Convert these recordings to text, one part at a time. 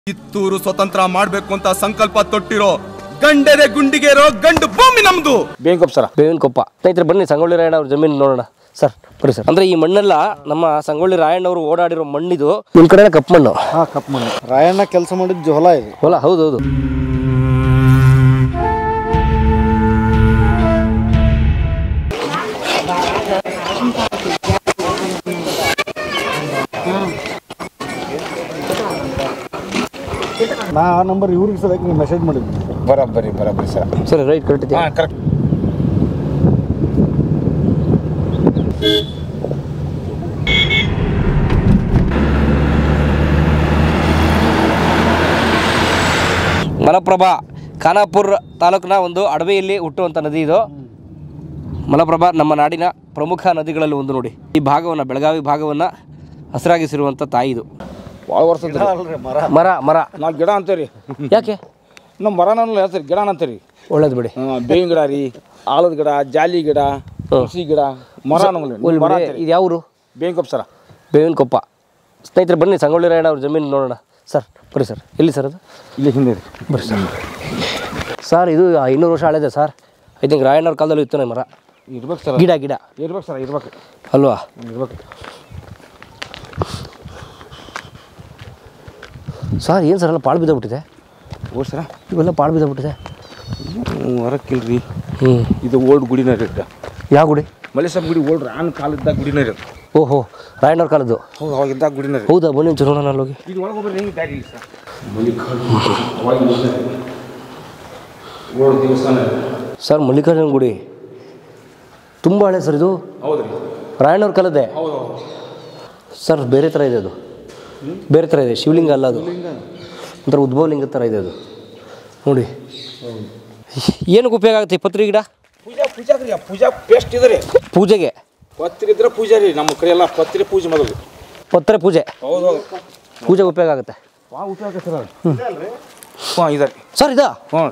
ಕಿತ್ತೂರು ಸ್ವತಂತ್ರ ಮಾಡ್ಬೇಕು ಅಂತ ಸಂಕಲ್ಪ ತೊಟ್ಟಿರೋ ಗಂಡೆದೆ ಗುಂಡಿಗೆರೋ ಗಂಡು ಭೂಮಿ ನಮ್ದು ಬೇಂಕೊಪ್ಪ ಸರ ಬೇವಿನ ಕೊಪ್ಪ ಸ್ನೇಹಿತರೆ ಬನ್ನಿ ಸಂಗೊಳ್ಳಿ ರಾಯಣ್ಣ ಅವ್ರ ಜಮೀನು ನೋಡೋಣ ಸರ್ ಬನ್ನಿ ಸರ್ ಅಂದ್ರೆ ಈ ಮಣ್ಣೆಲ್ಲ ನಮ್ಮ ಸಂಗೊಳ್ಳಿ ರಾಯಣ್ಣ ಅವರು ಓಡಾಡಿರೋ ಮಣ್ಣಿದು ನಿಮ್ಮ ಕಡೆ ಕಪ್ಪು ಮಣ್ಣು ಹಾಂ ಕಪ್ಪು ಮಣ್ಣು ರಾಯಣ್ಣ ಕೆಲಸ ಮಾಡಿದ್ದು ಹೊಲ ಇದು ಹೊಲ ಹೌದು ಹೌದು ನಾ ಆ ನಂಬರ್ ಇವ್ರಿಗೆ ಸಲಕ್ಕೆ ನೀವು ಮೆಸೇಜ್ ಮಾಡಿದ್ವಿ ಬರೋಬ್ಬರಿ ಬರೋಬ್ಬರಿ ಸರ ಸರ್ ರೈಟ್ ಕರೆಕ್ಟ್ ಇದೆ ಹಾಂ ಕರೆಕ್ಟ್ ಮಲಪ್ರಭಾ ಖಾನಾಪುರ ತಾಲೂಕಿನ ಒಂದು ಅಡವೆಯಲ್ಲಿ ಹುಟ್ಟುವಂಥ ನದಿ ಇದು ಮಲಪ್ರಭಾ ನಮ್ಮ ನಾಡಿನ ಪ್ರಮುಖ ನದಿಗಳಲ್ಲಿ ಒಂದು ನೋಡಿ ಈ ಭಾಗವನ್ನು ಬೆಳಗಾವಿ ಭಾಗವನ್ನು ಹಸಿರಾಗಿಸಿರುವಂಥ ತಾಯಿ ಇದು ಭಾಳ ವರ್ಷದ ಅಲ್ರಿ ಮರ ಮರ ಮರ ನಾವು ಗಿಡ ಅಂತೀವಿ ಯಾಕೆ ನಮ್ಮ ಮರನ ಹೇಳ್ತೀರಿ ಗಿಡ ಅಂತೀರಿ ಒಳ್ಳೇದು ಬಿಡಿ ಬೇವಿನ ಗಿಡ ರೀ ಆಲದ ಗಿಡ ಜಾಲಿ ಗಿಡ ತುಳಸಿ ಗಿಡ ಮರ ನಮ್ಮಲ್ಲಿ ಒಳ್ಳೆ ಮರ ಬಿಡಿ. ಅಂತೀರಿ ಇದು ಯಾವರು ಬೇಂಕೊಪ್ಪ ಸರ ಬೇವಿನ ಕೊಪ್ಪ ಸ್ನೇಹಿತರೆ ಬನ್ನಿ ಸಂಗೊಳ್ಳಿ ರಾಯಣ್ಣ ಅವ್ರ ಜಮೀನು ನೋಡೋಣ ಸರ್ ಬರ್ರಿ ಸರ್ ಎಲ್ಲಿ ಸರ್ ಅದು ಇಲ್ಲಿ ಹಿಂದೆ ರೀ ಬರ್ರಿ ಸರ್ ಸರ್ ಇದು ಐನೂರು ವರ್ಷ ಹಳೆದೆ ಸರ್ ಐ ಥಿಂಕ್ ರಾಯಣ್ಣವ್ರ ಕಾಲದಲ್ಲೂ ಇತ್ತು ಮರ ಇರ್ಬೇಕು ಸರ ಗಿಡ ಗಿಡ ಇರ್ಬೇಕು ಸರ ಇರ್ಬೇಕು ಅಲ್ವಾ ಇರ್ಬೇಕು ಸರ್ ಏನು ಸರ್ ಎಲ್ಲ ಪಾಳು ಬಿದ್ದೋಗ್ಬಿಟ್ಟಿದೆ ಓ ಸರ ಇವೆಲ್ಲ ಪಾಳು ಬಿದ್ದೋಗ್ಬಿಟ್ಟಿದೆ ಹೊರಕ್ಕಿಲ್ರಿ ಹ್ಞೂ ಇದು ಓಲ್ಡ್ ಗುಡಿನ ರೀ ಇದು ಯಾವ ಗುಡಿ ಮಲೇಸಮ್ ಗುಡಿ ಓಲ್ಡ್ ರಾನ್ ಕಾಲದಾಗ ಗುಡಿನ ರೀ ಅದು ಓಹೋ ರಾಯಣ್ಣವ್ರ ಕಾಲದ್ದು ಹೌದು ಅವಾಗಿದ್ದಾಗ ಗುಡಿನ ರೀ ಹೌದಾ ಬನ್ನಿ ಒಂಚೂರು ನೋಡೋಣ ಅಲ್ಲಿ ಹೋಗಿ ಇದು ಒಳಗೆ ಹೋಗ್ರಿ ಹೆಂಗೆ ದಾರಿ ಇಲ್ಲ ಸರ್ ಓಲ್ಡ್ ದೇವಸ್ಥಾನ ಸರ್ ಮಲ್ಲಿಕಾರ್ಜುನ ಗುಡಿ ತುಂಬ ಹಳೆ ಸರ್ ಇದು ಹೌದು ರೀ ರಾಯಣ್ಣವ್ರ ಕಾಲದ್ದೇ ಹೌದು ಸರ್ ಬೇರೆ ಥರ ಇದೆ ಅದು ಬೇರೆ ಥರ ಇದೆ ಶಿವಲಿಂಗ ಅಲ್ಲ ಅದು ಒಂಥರ ಉದ್ಭವ ಲಿಂಗ ಥರ ಇದೆ ಅದು ನೋಡಿ ಏನಕ್ಕೆ ಉಪಯೋಗ ಆಗುತ್ತೆ ಈ ಪತ್ರಿ ಗಿಡ ಪೂಜಾ ಪೂಜಾ ರೀ ಪೂಜಾ ಪೇಸ್ಟ್ ಇದೆ ರೀ ಪೂಜೆಗೆ ಪತ್ರಿ ಇದ್ರೆ ಪೂಜಾ ರೀ ನಮ್ಮ ಕಡೆ ಎಲ್ಲ ಪತ್ರಿ ಪೂಜೆ ಮೊದಲು ಪತ್ರೆ ಪೂಜೆ ಹೌದು ಹೌದು ಪೂಜೆಗೆ ಉಪಯೋಗ ಆಗುತ್ತೆ ವಾ ಉಪಯೋಗ ಸರ್ ಹಾಂ ಇದೆ ರೀ ಸರ್ ಇದಾ ಹ್ಞೂ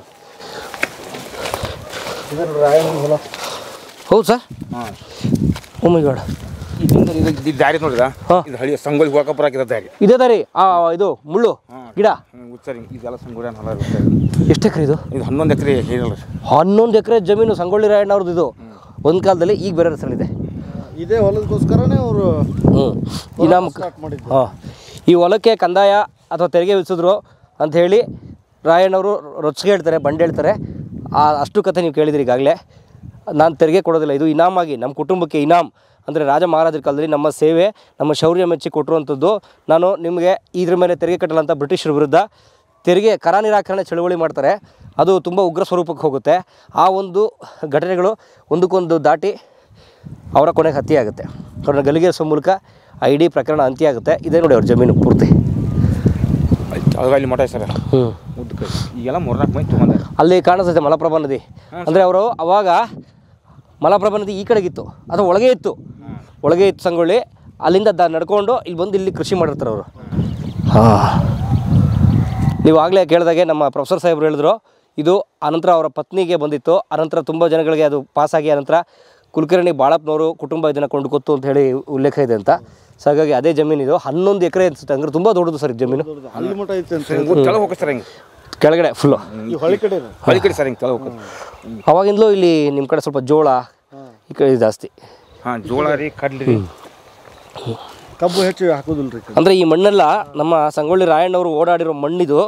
ಹೌದು ಸರ್ ಹಾಂ ಓ ಮೈ ಗಾಡ್ ಇದರಿಂದ ಇದು ಇದು ದಾರಿ ನೋಡಿದ ಹಾ. ಇದು ಹಳಿ ಸಂಗೊಳ್ಳಿ ಹೋಗಪ್ಪರ ಹಾಕಿದ ದಾರಿ ಇದೇ ದಾರಿ ಆ ಇದು ಮುಳ್ಳು ಗಿಡ ಹ್ಞೂ ಉಚ್ಚರಿ ಇದೆಲ್ಲ ಸಂಗೊಳ್ಳಿ ಹೊಲ ಇರುತ್ತೆ ಎಷ್ಟು ಎಕರೆ ಇದು ಇದು ಹನ್ನೊಂದು ಎಕರೆ ಹೇಳಿಲ್ಲ ರೀ ಹನ್ನೊಂದು ಎಕರೆ ಜಮೀನು ಸಂಗೊಳ್ಳಿ ರಾಯಣ್ಣ ಅವ್ರದ್ದು ಇದು ಒಂದು ಕಾಲದಲ್ಲಿ ಈಗ ಬೇರೆ ಹೆಸರಲ್ಲಿದೆ ಇದೇ ಹೊಲದಗೋಸ್ಕರನೇ ಅವರು ಹ್ಞೂ ಈ ನಮ್ಮ ಸ್ಟಾರ್ಟ್ ಮಾಡಿದ್ದು ಹಾಂ ಈ ಹೊಲಕ್ಕೆ ಕಂದಾಯ ಅಥವಾ ತೆರಿಗೆ ವಿಧಿಸಿದ್ರು ಅಂತ ಹೇಳಿ ರಾಯಣ್ಣವರು ರೊಚ್ಚಿಗೆ ಹೇಳ್ತಾರೆ ಬಂಡೆ ಹೇಳ್ತಾರೆ ಆ ಅಷ್ಟು ಕಥೆ ನೀವು ಕೇಳಿದ್ರಿ ಈಗಾಗಲೇ ನಾನು ತೆರಿಗೆ ಕೊಡೋದಿಲ್ಲ ಇದು ಇನಾಮಾಗಿ ನಮ್ಮ ಕುಟುಂಬಕ್ಕೆ ಇನಾಮ್ ಅಂದರೆ ರಾಜ ಮಹಾರಾಜರ ಕಾಲದಲ್ಲಿ ನಮ್ಮ ಸೇವೆ ನಮ್ಮ ಶೌರ್ಯ ಮೆಚ್ಚಿ ಕೊಟ್ಟಿರುವಂಥದ್ದು ನಾನು ನಿಮಗೆ ಇದ್ರ ಮೇಲೆ ತೆರಿಗೆ ಕಟ್ಟಲ್ಲ ಅಂತ ಬ್ರಿಟಿಷರ ವಿರುದ್ಧ ತೆರಿಗೆ ಕರ ನಿರಾಕರಣೆ ಚಳುವಳಿ ಮಾಡ್ತಾರೆ ಅದು ತುಂಬ ಉಗ್ರ ಸ್ವರೂಪಕ್ಕೆ ಹೋಗುತ್ತೆ ಆ ಒಂದು ಘಟನೆಗಳು ಒಂದಕ್ಕೊಂದು ದಾಟಿ ಅವರ ಕೊನೆಗೆ ಹತ್ಯೆ ಆಗುತ್ತೆ ಅವ್ರನ್ನ ಗಲ್ಲಿಗೇರಿಸೋ ಮೂಲಕ ಆ ಇಡೀ ಪ್ರಕರಣ ಅಂತ್ಯ ಆಗುತ್ತೆ ಇದೇ ನೋಡಿ ಅವ್ರ ಜಮೀನು ಪೂರ್ತಿ ಅದು ಅಲ್ಲಿ ಮಠ ಸರ್ ಹ್ಞೂ ಉದ್ದಕ್ಕೆ ಈಗೆಲ್ಲ ಮೂರ್ನಾಲ್ಕು ಮಂದಿ ತೊಗೊಂಡಾರೆ ಅಲ್ಲಿ ಕಾಣಿಸ್ತೈತೆ ಮಲಪ್ರಭಾ ನದಿ ಅಂದರೆ ಅವರು ಅವಾಗ ಮಲಪ್ರಭಾ ನದಿ ಈ ಕಡೆಗಿತ್ತು ಅಥವಾ ಒಳಗೆ ಇತ್ತು ಒಳಗೆ ಇತ್ತು ಸಂಗೊಳ್ಳಿ ಅಲ್ಲಿಂದ ದ ನಡ್ಕೊಂಡು ಇಲ್ಲಿ ಬಂದು ಇಲ್ಲಿ ಕೃಷಿ ಮಾಡಿರ್ತಾರೆ ಅವರು ಹಾಂ ನೀವು ಆಗಲೇ ಕೇಳಿದಾಗೆ ನಮ್ಮ ಪ್ರೊಫೆಸರ್ ಸಾಹೇಬ್ರು ಹೇಳಿದ್ರು ಇದು ಅನಂತರ ಅವರ ಪತ್ನಿಗೆ ಬಂದಿತ್ತು ಅನಂತರ ತುಂಬ ಜನಗಳಿಗೆ ಅದು ಪಾಸಾಗಿ ಅನಂತರ ಕುಲಕರ್ಣಿ ಬಾಳಪ್ಪನವರು ಕುಟುಂಬ ಇದನ್ನು ಕೊಂಡುಕೊತ್ತು ಅಂತ ಹೇಳಿ ಉಲ್ಲೇಖ ಇದೆ ಅಂತ ಸೊ ಹಾಗಾಗಿ ಅದೇ ಜಮೀನು ಇದು ಹನ್ನೊಂದು ಎಕರೆ ಅನಿಸುತ್ತೆ ಅಂದ್ರೆ ತುಂಬ ದೊಡ್ಡದು ಸರ್ ಇದು ಜಮೀನು ಅಲ್ಲಿ ಮಠ ಐತೆ ಅಂತ ಹಿಂಗೆ ಕೆಳಗೆ ಹೋಗಿ ಸರ್ ಹಿಂಗೆ ಕೆಳಗಡೆ ಫುಲ್ಲು ಈ ಹೊಳಿ ಕಡೆ ಇದೆ. ಹೊಳಿ ಕಡೆ ಸರ್ ಹಿಂಗೆ ಕೆಳಗೆ ಹೋಗಿ ಅವಾಗಿಂದಲೂ ಇಲ್ಲಿ ನಿಮ್ಮ ಕಡೆ ಸ್ವಲ್ಪ ಜೋಳ ಈ ಕಡೆ ಜಾಸ್ತಿ ಹಾಂ ಜೋಳ ರೀ ಕಡ್ಲಿ ರೀ ಕಬ್ಬು ಹೆಚ್ಚು ಹಾಕೋದಿಲ್ಲ ರೀ ಅಂದರೆ ಈ ಮಣ್ಣೆಲ್ಲ ನಮ್ಮ ಸಂಗೊಳ್ಳಿ ರಾಯಣ್ಣವರು ಓಡಾಡಿರೋ ಮಣ್ಣಿದು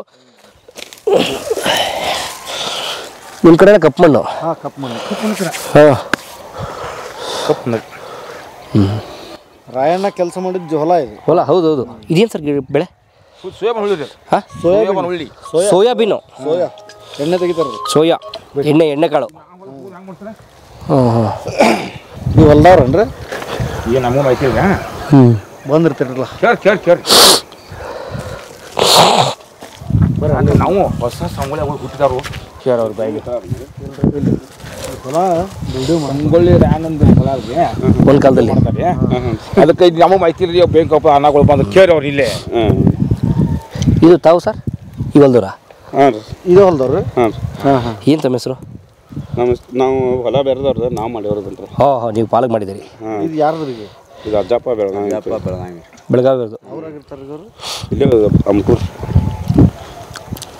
ನಿಮ್ಮ ಕಡೆ ಕಪ್ಪು ಮಣ್ಣು ಹಾಂ ಕಪ್ಪು ಮಣ್ಣು ಹಾಂ ಕಪ್ಪು ನದಿ ರಾಯಣ್ಣ ಕೆಲಸ ಮಾಡಿದ್ದು ಹೊಲ ಇದು ಹೊಲ ಹೌದು ಹೌದು ಇದೇನು ಸರ್ ಗಿ- ಬೆಳೆ ಸೋಯಾಬನ್ ಹುಳಿ ರೀ ಹಾಂ ಸೋಯಾಬನ್ ಹುಳಿ ಸೋಯಾಬೀನು ಸೋಯಾ ಎಣ್ಣೆ ತೆಗಿತಾರೆ ಸೋಯಾ ಎಣ್ಣೆ ಎಣ್ಣೆಕಾಳು ಹಾಂ ಹಾಂ ನೀವು ಹೊಲ್ದವ್ರನ್ರಿ ಏನು ನಮಗೂ ಮಾಹಿತಿ ಇಲ್ಲ ಹ್ಞೂ ಬಂದಿರ್ತೀರಲ್ಲ ಕೇಳಿ ಕೇಳಿ ಕೇಳಿ ನಾವು ಹೊಸ ಸಂಗೊಳ್ಳಿ ಹೋಗಿ ಹುಟ್ಟಿದಾರು ಕೇಳಿ ಅವ್ರ ಬಾಯಿಗೆ ಹೊಲ ದುಡ್ಡು ಸಂಗೊಳ್ಳಿ ರಾಯನಂದ ಹೊಲ ಅಲ್ರಿ ಒಂದು ಕಾಲದಲ್ಲಿ ಮಾಡ್ತಾರೆ ಅದಕ್ಕೆ ಇದು ನಮಗೆ ಮಾಹಿತಿ ಇಲ್ಲ ಬೇಕಪ್ಪ ಅನ್ನಗಳು ಬಂದು ಕೇಳಿ ಅವ್ರು ಇಲ್ಲೇ ಇದು ತಾವು ಸರ್ ಇವಲ್ದೂರ ಹಾಂ ರೀ ಇದು ಹೊಲ್ದವ್ರಿ ಹಾಂ ರೀ ಹಾಂ ಹಾಂ ಏನು ತಮ್ಮ ಹೆಸರು ನಮ್ಮ ನಾವು ಹೊಲ ಬೇರೆದವ್ರದ್ದು ನಾವು ಮಾಡಿರೋದನ್ರಿ ಹಾಂ ಹಾಂ ನೀವು ಪಾಲಕ್ ಮಾಡಿದ್ದೀರಿ ಹಾಂ ಇದು ಯಾರ್ದ್ರಿಗೆ ಇದು ಅಜ್ಜಪ್ಪ ಬೆಳಗಾವಿ ಅಜ್ಜಪ್ಪ ಬೆಳಗಾವಿ ಬೆಳಗಾವಿ ಅವ್ರದ್ದು ಅವ್ರಾಗಿರ್ತಾರೆ ಇವರು ಇಲ್ಲೇ ಅಮ್ಕೂರ್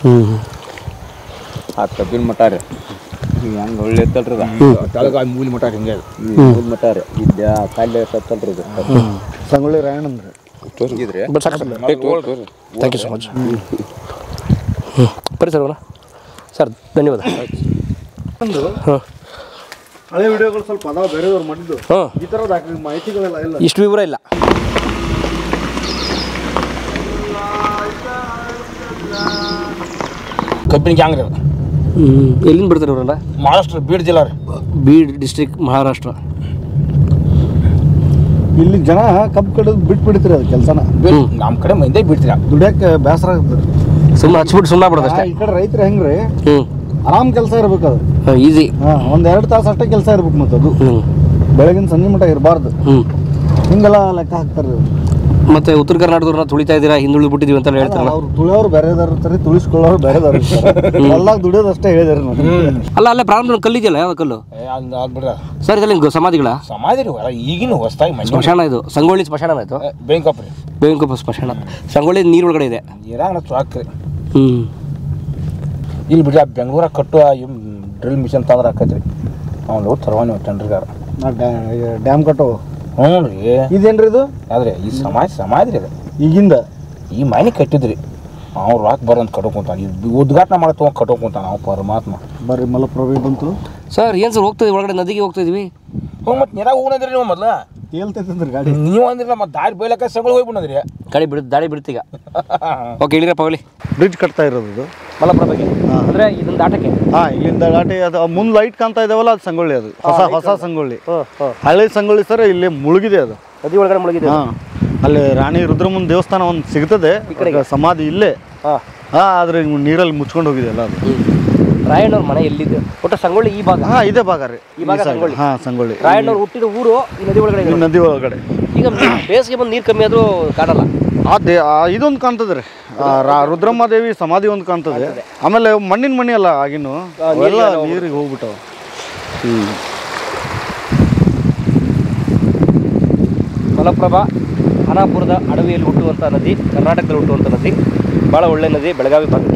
ಹ್ಞೂ ಆ ಕಬ್ಬಿನ ಮಠ ರೀ ಹೆಂಗೆ ಒಳ್ಳೆ ಇತ್ತಲ್ರಿ ತೆಳಗ ಮೂಲಿ ಮಠ ರೀ ಹಿಂಗೆ ಮೂಲಿ ಮಠ ರೀ ಇದ್ದ ಕಾಲೇ ಸತ್ತಲ್ರಿ ಇದು ಸಂಗೊಳ್ಳಿ ರಾಯಣ್ಣ ಅಂದ್ರೆ ಇದ್ರಿ ಬಟ್ ಸಾಕು ಥ್ಯಾಂಕ್ ಯು ಸೊ ಮಚ್ ಹ್ಞೂ ಬರೀ ಸರ್ ಅವನ ಸರ್ ಧನ್ಯವಾದ ಹಾಂ ಹಳೆ ವಿಡಿಯೋಗಳು ಸ್ವಲ್ಪ ಅದಾವ ಬೇರೆದವ್ರು ಮಾಡಿದ್ದು ಹಾಂ ಈ ಥರ ದಾಖಲೆ ಮಾಹಿತಿಗಳೆಲ್ಲ ಇಲ್ಲ ಇಷ್ಟು ವಿವರ ಇಲ್ಲ ಕಬ್ಬಿನ ಗ್ಯಾಂಗ್ ರೀ ಹ್ಞೂ ಎಲ್ಲಿಂದ ಬರ್ತಾರೆ ಅವರಲ್ಲ ಮಹಾರಾಷ್ಟ್ರ ಬೀಡ್ ಜಿಲ್ಲಾ ರೀ ಬೀಡ್ ಡಿಸ್ಟ್ರಿಕ್ಟ್ ಮಹಾರಾಷ್ಟ್ರ ಇಲ್ಲಿ ಜನ ಕಬ್ಬು ಕಡಿದು ಬಿಟ್ಟು ಬಿಡ್ತೀರಿ ಅದು ಕೆಲಸನ ನಮ್ಮ ಕಡೆ ಮಂದಿ ಬಿಡ್ತೀರ ದುಡಿಯಕ್ಕೆ ಬೇಸರ ಆಗ್ತದೆ ಸುಮ್ಮನೆ ಹಚ್ಬಿಟ್ಟು ಸುಮ್ಮನೆ ಬಿಡೋದು ಅಷ್ಟೇ ಈ ಕಡೆ ರೈತರು ಹೆಂಗ್ರಿ ಹ್ಞೂ ಆರಾಮ್ ಕೆಲಸ ಇರ್ಬೇಕು ಅದು ಈಸಿ ಹಾಂ ಒಂದು ಎರಡು ತಾಸು ಅಷ್ಟೇ ಕೆಲಸ ಇರ್ಬೇಕು ಮತ್ತು ಅದು ಹ್ಞೂ ಬೆಳಗಿನ ಸಂಜೆ ಮಟ್ಟ ಇರಬಾರ್ದು ಹ್ಞೂ ಹಿಂಗೆಲ್ಲ ಲೆಕ್ಕ ಹಾಕ್ತಾರೆ ಮತ್ತೆ ಉತ್ತರ ಕರ್ನಾಟಕದವ್ರನ್ನ ತುಳಿತಾ ಇದ್ದೀರಾ ಹಿಂದುಳಿದು ಬಿಟ್ಟಿದ್ದೀವಿ ಅಂತ ಹೇಳ್ತಾರಲ್ಲ ಅವ್ರು ತುಳಿಯೋರು ಬೇರೆದಾರ ಇರ್ತಾರೆ ತುಳಿಸ್ಕೊಳ್ಳೋರು ಬೇರೆದಾರ ಇರ್ತಾರೆ ಹೊಲ್ದಾಗ ದುಡಿಯೋದು ಅಷ್ಟೇ ಹೇಳಿದಾರೆ ನೋಡಿ ಅಲ್ಲ ಅಲ್ಲೇ ಪ್ರಾರಂಭ ಕಲ್ಲಿದೆಯಲ್ಲ ಯಾವ ಕಲ್ಲು ಹಂಗೆ ಆಗ್ಬಿಡ್ರ ಸರ್ ಇದೆಲ್ಲ ಹಿಂಗೆ ಸಮಾಧಿಗಳ ಸಮಾಧಿ ರೀ ಅಲ್ಲ ಈಗಿನ ಹೊಸ್ದಾಗಿ ಮನೆ ಸ್ಮಶಾನ ಇದು ಸಂಗೊಳ್ಳಿ ಸ್ಮಶಾನ ಆಯಿತು ಬೇಂಕಪ್ ರೀ ಬೇವಿನಕೊಪ್ಪ ಸ್ಮಶಾನ ಸಂಗೊಳ್ಳಿ ನೀರು ಒಳಗಡೆ ಇದೆ ಇರಾಂಗ ಚಾಕ್ ರೀ ಹ್ಞೂ ಇಲ್ಲಿ ಬಿಡ್ರಿ ಆ ಬೆಂಗಳೂರಾಗ ಕಟ್ಟುವ ಡ್ರಿಲ್ ಮಿಷನ್ ತಂದ್ರೆ ಹಾಕತ್ರಿ ಅವ್ನು ಲೋಡ್ ತರವಾನಿ ಟೆಂಡ್ರಿಗಾರ ಡ್ಯಾಮ್ ಕಟ್ಟೋ ಹ್ಞೂ ರೀ ಇದೇನ್ರಿ ಇದು ಆದ್ರೆ ಈ ಸಮಾಜ ಸಮಾಧಿ ರೀ ಅದು ಈಗಿಂದ ಈ ಮನೆ ಕಟ್ಟಿದ್ರಿ ಅವ್ರು ರಾಕ್ ಬರೋಂತ ಕಟ್ಕೊಂತಾನ ಇದು ಉದ್ಘಾಟನೆ ಮಾಡಿ ತೊಗೊಂಡು ಕಟ್ಕೊಂತಾನ ಅವ ಪರಮಾತ್ಮ ಬರ್ರಿ ಮಲಪ್ರಭೆ ಬಂತು ಸರ್ ಏನು ಸರ್ ಹೋಗ್ತಾ ಒಳಗಡೆ ನದಿಗೆ ಹೋಗ್ತಾ ಇದೀವಿ ಹ್ಞೂ ಮತ್ತೆ ನೀರಾಗ ಹೋಗ್ನದ್ರಿ ನೀವು ಮೊದ್ಲ ತೇಲ್ತೈತಂದ್ರಿ ಗಾಡಿ ನೀವು ಅಂದ್ರಲ್ಲ ಮತ್ತೆ ದಾರಿ ಬೈಲಕ್ಕ ಸಗಳು ಹೋಗ್ಬಿಡದ್ರಿ ಗಾಡಿ ಬಿಡ್ ದಾಡಿ ಬಿಡ್ತೀಗ ಓಕೆ ಇಳಿರಪ್ಪ ಹೋಗ್ಲಿ ಬ್ರಿಡ್ಜ್ ಕಟ್ತಾ ಇರೋದು ಇದು ಮಲಪ್ರಭೆಗೆ ಅಂದರೆ ಇದನ್ನ ದಾಟಕ್ಕೆ ಹಾ ಇಲ್ಲಿಂದ ಘಾಟಿ ಅದು ಮುಂದೆ ಲೈಟ್ ಕಾಣ್ತಾ ಇದಾವಲ್ಲ ಅದು ಸಂಗೊಳ್ಳಿ ಅದು ಹೊಸ ಹೊಸ ಸಂಗೊಳ್ಳಿ ಹಳೆ ಸಂಗೊಳ್ಳಿ ಸರ್ ಇಲ್ಲಿ ಮುಳುಗಿದೆ ಅದು ನದಿ ಒಳಗಡೆ ಮುಳುಗಿದೆ ಹಾ ಅಲ್ಲಿ ರಾಣಿ ರುದ್ರಮುನ್ ದೇವಸ್ಥಾನ ಒಂದು ಸಿಗ್ತದೆ ಸಮಾಧಿ ಇಲ್ಲೇ ಹಾಂ ಹಾ ಆದ್ರೆ ನೀರಲ್ಲಿ ಮುಚ್ಕೊಂಡು ಹೋಗಿದೆ ಅಲ್ಲ ಅದು ರಾಯಣ್ಣವ್ರ ಮನೆ ಎಲ್ಲಿದೆ ಒಟ್ಟು ಸಂಗೊಳ್ಳಿ ಈ ಭಾಗ ಹಾ ಇದೇ ಭಾಗ ರೀ ಈ ಭಾಗ ಈ side. ಸಂಗೊಳ್ಳಿ. ಹಾ ಸಂಗೊಳ್ಳಿ ರಾಯಣ್ಣವ್ರು ಹುಟ್ಟಿದ ಊರು ಈ ನದಿ ಒಳಗಡೆ ಈ ಇದೆ. ನದಿ ಒಳಗಡೆ ಈಗ ಬೇಸಿಗೆ ಬಂದು ನೀರು ಕಮ್ಮಿ ಆದರೂ ಕಾಣಲ್ಲ ಆ ದೇ ಆ ಇದೊಂದು ಕಾಣ್ತದೆ ರೀ ಆ ರಾ- ರುದ್ರಮ್ಮ ದೇವಿ ಸಮಾಧಿ ಒಂದು ಕಾಣ್ತದೆ ಆಮೇಲೆ ಮಣ್ಣಿನ ಮಣಿ ಅಲ್ಲ ಆಗಿನ್ನು ಅವೆಲ್ಲ ನೀರಿಗೆ ಹೋಗ್ಬಿಟ್ಟವು ಮಲಪ್ರಭಾ ಖಾನಾಪುರದ ಅಡವಿಯಲ್ಲಿ ಹುಟ್ಟುವಂಥ ನದಿ ಕರ್ನಾಟಕದಲ್ಲಿ ಹುಟ್ಟುವಂಥ ನದಿ ಭಾಳ ಒಳ್ಳೆ ನದಿ ಬೆಳಗಾವಿ ಭಾಗಕ್ಕೆ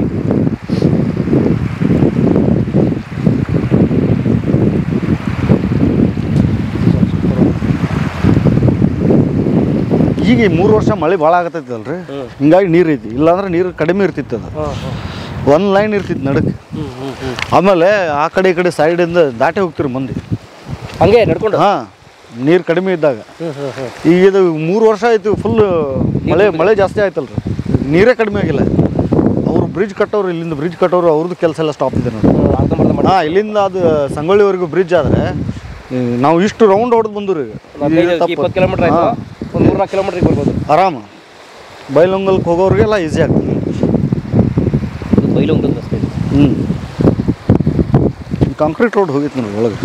ಈಗ ಈ ಮೂರು ವರ್ಷ ಮಳೆ ಭಾಳ ಆಗತೈತಿ ಅಲ್ರಿ ಹಿಂಗಾಗಿ ನೀರು ಐತಿ ಇಲ್ಲಾಂದ್ರೆ ನೀರು ಕಡಿಮೆ ಇರ್ತಿತ್ತು ಅದು ಒಂದು ಲೈನ್ ಇರ್ತಿತ್ತು ನಡಕ್ಕೆ ಆಮೇಲೆ ಆ ಕಡೆ ಈ ಕಡೆ ಸೈಡಿಂದ ದಾಟಿ ಹೋಗ್ತಿರು ಮಂದಿ ಹಂಗೆ ನಡ್ಕೊಂಡು ಹಾಂ ನೀರು ಕಡಿಮೆ ಇದ್ದಾಗ ಈಗ ಇದು ಮೂರು ವರ್ಷ ಆಯ್ತು ಫುಲ್ ಮಳೆ ಮಳೆ ಜಾಸ್ತಿ ಆಯ್ತಲ್ರಿ ನೀರೇ ಕಡಿಮೆ ಆಗಿಲ್ಲ ಅವರು ಬ್ರಿಡ್ಜ್ ಕಟ್ಟೋರು ಇಲ್ಲಿಂದ ಬ್ರಿಡ್ಜ್ ಕಟ್ಟೋರು ಅವ್ರದ್ದು ಕೆಲಸ ಎಲ್ಲ ಸ್ಟಾಪ್ ಇದೆ ನೋಡಿ ಅರ್ಧಂಬರ್ಧ ಮಾಡಿ ಹಾಂ ಇಲ್ಲಿಂದ ಅದು ಸಂಗೊಳ್ಳಿವರೆಗೂ ಬ್ರಿಡ್ಜ್ ಆದರೆ ನಾವು ಇಷ್ಟು ರೌಂಡ್ ಹೊಡೆದು ಬಂದ್ರು ಈಗ ಇದು ತಪ್ಪು. ಇಪ್ಪತ್ತು ಕಿಲೋಮೀಟರ್ ಆಯಿತು ಹಾ. ಒಂದು ಮೂರ್ನಾಲ್ಕು ಕಿಲೋಮೀಟ್ರಿಗೆ ಬರ್ಬೋದು ಆರಾಮ ಬೈಲೊಂಗಲ್ಗೆ ಹೋಗೋರಿಗೆಲ್ಲ ಈಸಿ ಆಗ್ತದೆ ಇದು ಬೈಲೊಂಗದ ರಸ್ತೆ ಇದು ಹ್ಞೂ ಕಾಂಕ್ರೀಟ್ ರೋಡ್ ಹೋಗಿತ್ತು ನೋಡಿ ಒಳಗೆ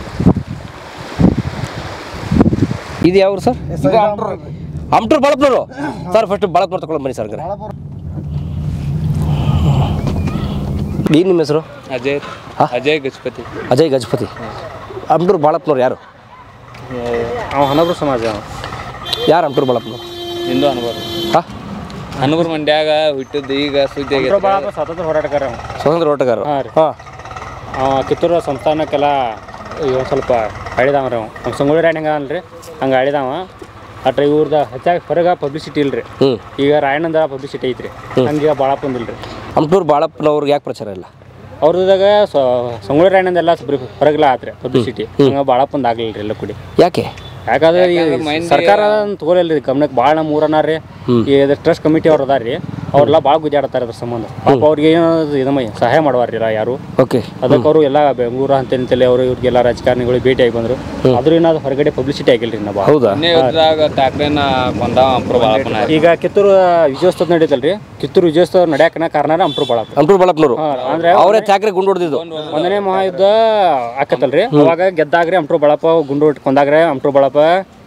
ಇದು ಯಾವ sir Amturu Balapnuru sir first Balapnuru ತಗೊಳ್ಳೋದು ಬನ್ನಿ ಸರ್ ಏನು ನಿಮ್ಮ ಹೆಸರು ಅಜಯ್ ಹಾ? ಅಜಯ್ ಗಜಪತಿ ಅಜಯ್ ಗಜಪತಿ ಅಮ್ಟೂರು ಬಾಳಪ್ನವ್ರು ಯಾರು ಅವ ಹನಬ್ರು ಸಮಾಜ ಅವ ಯಾರು ಅಮ್ಟೂರು ಬಾಳಪ್ನವ್ರು ಹಿಂದೂ ಅನುಭವ ಹಾಂ ಹನಬ್ರು ಮಂಡ್ಯಾಗ ಹುಟ್ಟಿದ್ದು ಈಗ ಸುದ್ದಿ ಆಗೈತೆ ಸ್ವಾತಂತ್ರ್ಯ ಹೋರಾಟಗಾರ ಅವ. ಸ್ವತಂತ್ರ ಹೋರಾಟಗಾರರು ಹಾಂ ರೀ. ಹಾಂ ಅವ ಕಿತ್ತೂರು ಸಂಸ್ಥಾನಕ್ಕೆಲ್ಲ ಇವ ಸ್ವಲ್ಪ ಅಳಿದಾವ ರೀ ಅವ ನಮ್ಮ ಸಂಗೊಳ್ಳಿ ರಾಯಣ್ಣ ಹೆಂಗ ಅಲ್ರಿ ಹಂಗೆ ಅಳಿದಾವ ಅಟ್ರ ಇವ್ರದ ಹೆಚ್ಚಾಗಿ ಹೊರಗೆ ಪಬ್ಲಿಸಿಟಿ ಇಲ್ರಿ ಹ್ಞೂ ಈಗ ರಾಯಣ್ಣಂದ ಪಬ್ಲಿಸಿಟಿ ಐತ್ರಿ ಹಂಗೆ ಭಾಳ ಬಂದಿಲ್ರಿ ಅಮ್ಟೂರು ಬಾಳಪ್ಪನವ್ರಿಗೆ ಯಾಕೆ ಪ್ರಚಾರ ಇಲ್ಲ ಅವ್ರದಾಗ ಸಂಗೊಳ್ಳಿ ರಾಯಣ್ಣಂದ ಎಲ್ಲ ಹೊರಗೆಲ್ಲ ಆತ್ರಿ ಪಬ್ಲಿಸಿಟಿ ಹಂಗೆ ಭಾಳ ಬಂದ್ ಆಗ್ಲಿಲ್ಲ ರೀ ಎಲ್ಲ ಕೂಡಿ ಯಾಕೆ ಯಾಕಂದ್ರೆ ಈ ಸರ್ಕಾರ ತಗೋಲಿಲ್ಲ ಗಮನಕ್ಕೆ ಭಾಳ ನಮ್ಮ ಊರನ್ನ ರೀ ಈ ಟ್ರಸ್ಟ್ ಕಮಿಟಿ ಅವ್ರು ಅದಾರ ರೀ ಅವ್ರೆಲ್ಲ ಭಾಳ ಗುದ್ದಾಡ್ತಾರೆ ಅದ್ರ ಸಂಬಂಧ ಪಾಪ ಅವ್ರಿಗೆ ಏನೋ ಇದಮ್ಮ ಸಹಾಯ ಮಾಡುವಾರ್ರಿ ಯಾರು ಓಕೆ ಅದಕ್ಕೆ ಅವರು ಎಲ್ಲ ಬೆಂಗಳೂರು ಅಂತೇಳಿ ಅವರು ಇವ್ರಿಗೆಲ್ಲ ರಾಜಕಾರಣಿಗಳು ಭೇಟಿಯಾಗಿ ಬಂದರು ಆದ್ರೂ ಏನಾದ್ರು ಹೊರಗಡೆ ಪಬ್ಲಿಸಿಟಿ ಆಗಿಲ್ರಿ ನಾವು ಭಾಳ. ಹೌದಾ ಮೊನ್ನೆ ಯುದ್ಧದಾಗ ಠಾಕ್ರೆನ ಕೊಂದ ಅಪ್ರ ಬಾಳಪ್ಪನ ಈಗ ಕಿತ್ತೂರು ವಿಜಯೋತ್ಸವ ನಡೀತಲ್ರಿ ಕಿತ್ತೂರು ವಿಜಯೋತ್ಸವ ನಡೆಯಕನ ಕಾರಣ ಅಂಪ್ರು ಬಾಳಪ್ಪ ಅಮ್ಟೂರು ಬಾಳಪ್ಪನವರು ಅಂದ್ರೆ ಅವರೇ ಚಾಕ್ರೆ ಗುಂಡು ಹೊಡೆದಿದ್ದು ಒಂದನೇ ಮಹಾಯುದ್ಧ ಆಕತ್ತಲ್ರಿ ಅವಾಗ ಗೆದ್ದಾಗ್ರಿ ಅಂಟ್ರು ಬಳಪ ಗುಂಡು ಕೊಂದಾಗ್ರೆ ಅಂಟ್ರು ಬಳಪ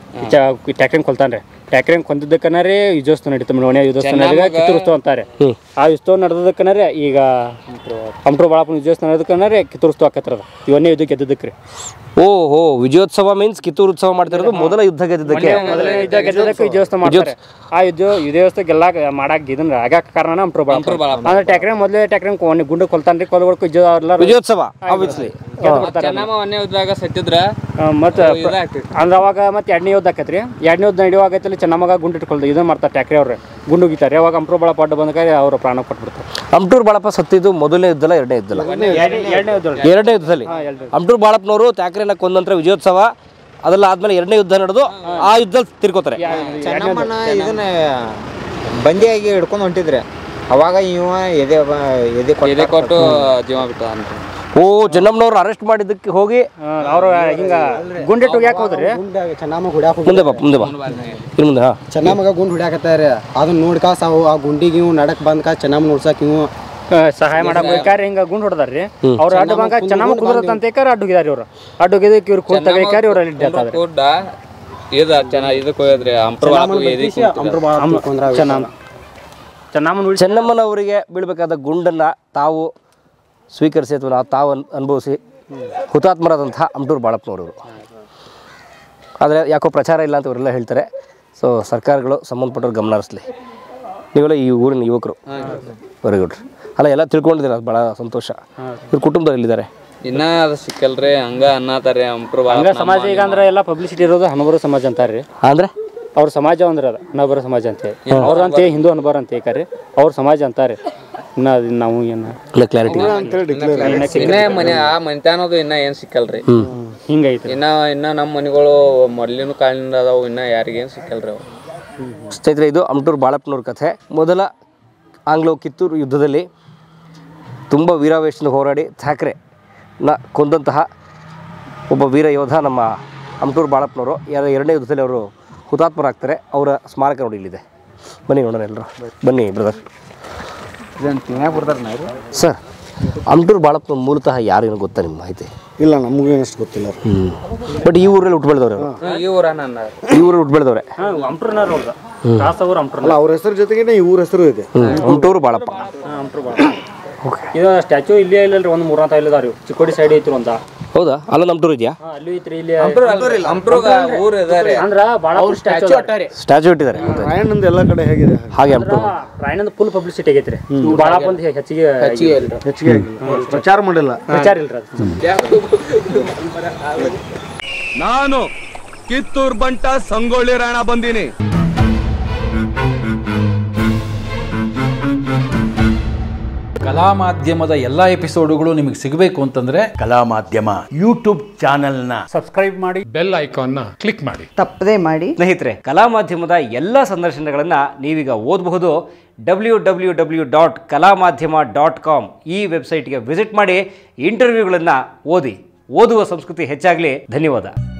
ಟ್ಯಾಕ್ರಿಂಗ್ ಕೊಲ್ತಾನ್ರಿ ಟ್ಯಾಕ್ರಿಂಗ್ ಕೊಂದಿದ್ದಕ್ಕನರೇ ಯುಜೋತ್ಸವ ನಡೀತು ಮನೆ ಯುಜೋತ್ಸವ ನಡೆದ ಕಿತ್ತೂರುತ್ಸವ ಅಂತಾರೆ ಆ ಉತ್ಸವ ನಡೆದಕ್ಕನರೇ ಈಗ ಕಂಪ್ಯೂಟರ್ ಬಾಳಪ್ಪನ ಯುಜೋತ್ಸವ ನಡೆದಕ್ಕನರೇ ಕಿತ್ತೂರುತ್ಸವ ಆಕತ್ರದ ಇವನ್ನೇ ಯುದ್ಧ ಗೆದ್ದದಕ್ಕೆ ರೀ ಓ ಹೋ ವಿಜಯೋತ್ಸವ ಮೀನ್ಸ್ ಕಿತ್ತೂರು ಉತ್ಸವ ಮಾಡ್ತಿರೋದು ಮೊದಲ ಯುದ್ಧ ಗೆದ್ದಿದ್ದಕ್ಕೆ ಮೊದಲನೇ ಯುದ್ಧ ಗೆದ್ದದಕ್ಕೆ ವಿಜಯೋತ್ಸವ ಮಾಡ್ತಾರೆ ಆ ಯುದ್ಧ ವಿಜಯೋತ್ಸವ ಗೆಲ್ಲಾಕ ಮಾಡಕ್ ಇದನ್ನ ಆಗಾಕ ಕಾರಣ ಕಂಪ್ಯೂಟರ್ ಬಾಳಪ್ಪ ಅಂದ್ರೆ ಟ್ಯಾಕ್ರಿಂಗ್ ಮೊದಲೇ ಟ್ಯಾಕ್ರಿಂಗ್ ಒಂದು ಗುಂಡು ಕೊಲ್ತಾನ್ರಿ ಕೊಲ್ಗೊಳಕ್ಕೆ ಯುದ್ಧ ಎಲ್ಲರೂ ವಿಜಯೋತ್ಸವ ಆಬ್ವಿಯಸ್ಲಿ ಚೆನ್ನಮ್ಮ ಒಂದೇ ಯುದ್ಧದಾಗ ಸತ್ತಿದ್ರ ಮತ್ತೆ ಇದಾಗ್ತೈತಿ. ಅಂದ್ರೆ ಅವಾಗ ಮತ್ತೆ ಎರಡನೇ ಯುದ್ಧ ಆಕೈತ್ರಿ ಎರಡನೇ ಯುದ್ಧ ನಡೆಯುವಾಗೈತಲ್ಲಿ ಚೆನ್ನಮ್ಮಗ ಗುಂಡು ಇಟ್ಕೊಳ್ದು ಇದನ್ನ ಮಾಡ್ತಾರೆ ಟ್ಯಾಕ್ರಿ ಅವ್ರೆ ಗುಂಡು ಉಗಿತಾರೆ ಅವಾಗ ಅಂಪ್ರೋ ಬಾಳ ಪಡ್ಡ ಬಂದಾಗ ಅವ್ರ ಪ್ರಾಣ ಕೊಟ್ಬಿಡ್ತಾರೆ ಅಮ್ಟೂರ್ ಬಾಳಪ್ಪ ಸತ್ತಿದ್ದು ಮೊದಲನೇ ಯುದ್ಧಲ್ಲ ಎರಡನೇ ಯುದ್ಧಲ್ಲ ಎರಡನೇ ಯುದ್ಧ ಎರಡನೇ ಯುದ್ಧದಲ್ಲಿ ಅಮ್ಟೂರ್ ಬಾಳಪ್ಪನವರು ತ್ಯಾಕ್ರೆನ ಕೊಂದ ನಂತರ ವಿಜಯೋತ್ಸವ ಅದೆಲ್ಲ ಆದ್ಮೇಲೆ ಎರಡನೇ ಯುದ್ಧ ನಡೆದು ಆ ಯುದ್ಧದಲ್ಲಿ ತಿರ್ಕೋತಾರೆ ಚೆನ್ನಮ್ಮನ ಇದನ್ನ ಬಂದಿಯಾಗಿ ಹಿಡ್ಕೊಂಡು ಹೊಂಟಿದ್ರೆ ಅವಾಗ ಇವ ಎದೆ ಬ- ಎದೆ ಎದೆ ಕೊಟ್ಟ ಕೊಟ್ಟು ಜೀವ ಬಿಟ್ಟ ಅಂತ ಓ ಚೆನ್ನಮ್ಮನವ್ರು ಅರೆಸ್ಟ್ ಮಾಡಿದ್ದಕ್ಕೆ ಹೋಗಿ ಅವ್ರು ಹಿಂಗ ಗುಂಡಿಟ್ಟು ಹೋಗ್ಯಾಕ ಹೋದ್ರಿ ಚೆನ್ನಮ್ಮ ಹುಡ್ಯಾಕ ಮುಂದೆ ಬಾ ಮುಂದೆ ಬಾ ಇನ್ನು ಮುಂದೆ ಹಾ ಚೆನ್ನಮ್ಮಗ ಗುಂಡ್ ಹುಡ್ಯಾಕತ್ತಾರ ಅದನ್ನ ನೋಡ್ಕ ಸಾವು ಆ ಗುಂಡಿಗೆ ಇವ್ ನಡಕ್ ಬಂದ್ಕ ಚೆನ್ನಮ್ಮ ನೋಡ್ಸಕ್ ಇವ್ ಆ, ಸಹಾಯ ಮಾಡಕ್ ಬೇಕಾದ್ರೆ ಹಿಂಗ ಗುಂಡ್ ಹೊಡೆದಾರ್ರಿ ಅವ್ರ ಅಡ್ಡ ಬಂಗ ಚೆನ್ನಮ್ಮ ಕುದುರತ್ ಅಂತ ಏಕಾರ ಅಡ್ಡ ಹೋಗಿದಾರಿ ಇವ್ರು ಅಡ್ಡ ಹೋಗಿದ್ದಕ್ಕೆ ಇವ್ರು ಕೂತ ಬೇಕಾರೆ ಇವ್ರು ಅಲ್ಲಿ ಡೆತ್ ಆದ್ರಿ ಕೂಡ ಇದು ಚೆನ್ನಾಗಿ ಇದಕ್ಕೆ ಹೋಗಿದ್ರಿ ಅಂಪ್ರ ಚೆನ್ನಮ್ಮ ಚೆನ್ನಮ್ಮನ ಉಳಿಸಿ ಚೆನ್ನಮ್ಮನವರಿಗೆ ಬೀಳಬೇಕಾದ ಗುಂಡನ್ನು ತಾವು ಸ್ವೀಕರಿಸಿ ಅಥವಾ ನಾವು ತಾವು ಅನ್- ಅನುಭವಿಸಿ ಹುತಾತ್ಮರಾದಂತಹ ಅಮ್ಟೂರು ಬಾಳಪ್ಪನವರು ಆದರೆ ಯಾಕೋ ಪ್ರಚಾರ ಇಲ್ಲ ಅಂತ ಇವರೆಲ್ಲ ಹೇಳ್ತಾರೆ ಸೊ ಸರ್ಕಾರಗಳು ಸಂಬಂಧಪಟ್ಟವ್ರು ಗಮನ ಹರಿಸ್ಲಿ ನೀವೆಲ್ಲ ಈ ಊರಿನ ಯುವಕರು ವೆರಿ ಗುಡ್ ಅಲ್ಲ ಎಲ್ಲ ತಿಳ್ಕೊಂಡಿದ್ದೀರ ಅದು ಭಾಳ ಸಂತೋಷ ಇವ್ರ ಕುಟುಂಬದವ್ರು ಎಲ್ಲಿದ್ದಾರೆ ಇನ್ನ ಅದು ಸಿಕ್ಕಲ್ರಿ ಹಂಗ ಅನ್ನತಾರ್ರಿ ಅಂಪ್ರ ಹಂಗ ಸಮಾಜ ಈಗ ಅಂದ್ರೆ ಎಲ್ಲ ಪಬ್ಲಿಸಿಟಿ ಇರೋದು ಹಣಬರು ಸಮಾಜ ಅಂತಾರ್ರಿ ಅಂದರೆ ಅವ್ರ ಸಮಾಜ ಅಂದ್ರೆ ಅದ ಹಣಬರ ಸಮಾಜ ಅಂತ ಅವ್ರಂತೆ ಹಿಂದೂ ಹಣಬರ ಅಂತ ಏಕಾರಿ ಅವ್ರ ಸಮಾಜ ಅಂತಾರೆ ಇನ್ನ ಅದ್ ನಾವು ಏನು ಇಲ್ಲ ಕ್ಲಾರಿಟಿ ಇನ್ನ ಮನೆ ಆ ಮನೆತನದು ಇನ್ನ ಏನ್ ಸಿಕ್ಕಲ್ರಿ ಹಿಂಗೈತಿ ಇನ್ನ ಇನ್ನ ನಮ್ಮ ಮನೆಗಳು ಮೊದ್ಲಿನ ಕಾಲಿನಿಂದ ಅದಾವು ಇನ್ನ ಯಾರಿಗೇನ್ ಸಿಕ್ಕಲ್ರಿ ಅವು ಸ್ನೇಹಿತರೆ ಇದು ಅಮ್ಟೂರು ಬಾಳಪ್ಪನವ್ರ ಕಥೆ ಮೊದಲ ಆಂಗ್ಲೋ ಕಿತ್ತೂರು ಯುದ್ಧದಲ್ಲಿ ತುಂಬ ವೀರಾವೇಶದಿಂದ ಹೋರಾಡಿ ಥ್ಯಾಕ್ರೆ ನ ಕೊಂದಂತಹ ಒಬ್ಬ ವೀರ ಯೋಧ ನಮ್ಮ ಅಮ್ಟೂರು ಬಾಳಪ್ಪನವರು ಯಾರ ಎರಡನೇ ಯುದ್ಧದಲ್ಲಿ ಅವರು ಹುತಾತ್ಮರಾಗ್ತಾರೆ ಅವರ ಸ್ಮಾರಕ ನೋಡಿ ಇಲ್ಲಿದೆ ಬನ್ನಿ ನೋಡೋಣ ಎಲ್ಲರೂ ಬನ್ನಿ ಬ್ರದರ್ ಇದನ್ನ ತಿನ್ಯಾಕ ಬರ್ತಾರ ಸರ್ ಅಮ್ಟೂರು ಬಾಳಪ್ಪನ ಮೂಲತಃ ಯಾರು ಏನೋ ಗೊತ್ತಾ ನಿಮ್ಮ ಮಾಹಿತಿ ಇಲ್ಲ ನಮಗೂ ಏನಷ್ಟು ಗೊತ್ತಿಲ್ಲ ಹ್ಞೂ ಬಟ್ ಈ ಊರಲ್ಲಿ ಹುಟ್ಟು ಬೆಳೆದವ್ರೆ ಅವರು ಈ ಊರ ನನ್ನ ಈ ಊರಲ್ಲಿ ಹುಟ್ಟು ಬೆಳೆದವ್ರೆ ಅಂಪ್ರನಾರ್ ಅವ್ರದ ರಾಸವ್ರ ಅಂಪ್ರನಾರ್ ಅಲ್ಲ ಅವ್ರ ಹೆಸರು ಜೊತೆಗೇನೆ ಈ ಊರ ಹೆಸರು ಇದೆ ಹ್ಞೂ ಅಮ್ಟೂರು ಬಾಳಪ್ಪ ಇದು ಸ್ಟ್ಯಾಚು ಇಲ್ಲೇ ಇಲ್ಲಲ್ರಿ ಒಂದು ಮೂರ್ನಾಲ್ಕು ಐದು ಅದಾರಿ ಚಿಕ್ಕೋಡಿ ಸೈಡ್ ಐತ್ರಿ ಒಂದ ಹೌದಾ ಅಲ್ಲೊಂದು ಅಮ್ಟೂರು ಇದೆಯಾ ಹಾ, ಅಲ್ಲಿ ಐತ್ರಿ ಇಲ್ಲಿ ಅಂಪ್ರೋಗ ಊರ್ ಇದಾರೆ ಅಂದ್ರ ಬಾಳ ಸ್ಟ್ಯಾಚು ಸ್ಟ್ಯಾಚು ಇಟ್ಟಿದ್ದಾರೆ ರಾಯಣ್ಣಂದು ಎಲ್ಲ ಕಡೆ ಹೇಗಿದೆ ಹಾಗೆ ಅಮ್ಟೂರು ರಾಯಣ್ಣದ ಫುಲ್ ಪಬ್ಲಿಸಿಟಿ ಆಗೈತ್ರಿ ಬಾಳಪ್ಪ ಅಂತ ಹೆಚ್ಚಿಗೆ ಹೆಚ್ಚಿಗೆ ಆಗಿಲ್ಲ ಪ್ರಚಾರ ಮಾಡಿಲ್ಲ ಪ್ರಚಾರ ಇಲ್ರಿ ಅದು ನಾನು ಕಿತ್ತೂರ್ ಬಂಟ ಸಂಗೊಳ್ಳಿ ರಾಯಣ ಬಂದೀನಿ ಕಲಾ ಮಾಧ್ಯಮದ ಎಲ್ಲ ಎಪಿಸೋಡುಗಳು ನಿಮಗೆ ಸಿಗಬೇಕು ಅಂತಂದ್ರೆ ಕಲಾ ಮಾಧ್ಯಮ ಯೂಟ್ಯೂಬ್ ಚಾನೆಲ್ನ ತಪ್ಪದೇ ಮಾಡಿ ಸ್ನೇಹಿತರೆ ಕಲಾ ಮಾಧ್ಯಮದ ಎಲ್ಲ ಸಂದರ್ಶನಗಳನ್ನು ನೀವೀಗ ಓದಬಹುದು ಡಬ್ಲ್ಯೂ ಡಬ್ಲ್ಯೂ ಡಬ್ಲ್ಯೂ ಡಾಟ್ ಕಲಾ ಮಾಧ್ಯಮ ಡಾಟ್ ಕಾಮ್ ಈ ವೆಬ್ಸೈಟ್ಗೆ ವಿಸಿಟ್ ಮಾಡಿ ಇಂಟರ್ವ್ಯೂಗಳನ್ನು ಓದಿ ಓದುವ ಸಂಸ್ಕೃತಿ ಹೆಚ್ಚಾಗಲಿ ಧನ್ಯವಾದ